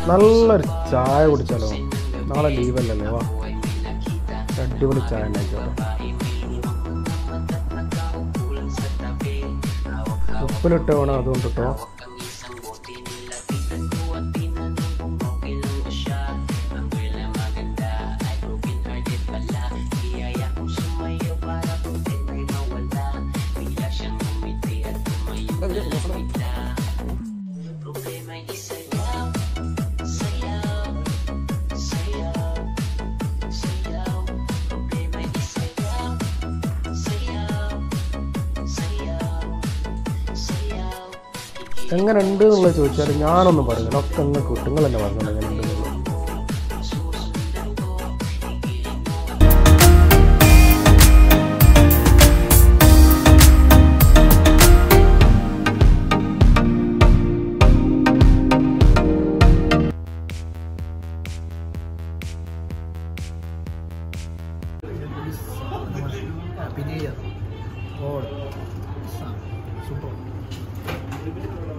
നല്ലൊരു ചായ കുടിച്ചാലോ നാളെ ലീവല്ലല്ലേ വാ അടിപൊളി ചായ ഉണ്ടാക്കിയോട്ടോ ഉപ്പിലിട്ട് വേണം അതുകൊണ്ട് കേട്ടോ എങ്ങനെ ഉണ്ട് എന്നുള്ളത് ചോദിച്ചാൽ ഞാനൊന്നും പറയുന്നില്ല ഒക്കെ നിങ്ങൾക്ക് കിട്ടും നിങ്ങൾ തന്നെ പറഞ്ഞോളൂ എങ്ങനെ ഉണ്ട് എന്നുള്ളത്. Happy New Year. All. Super.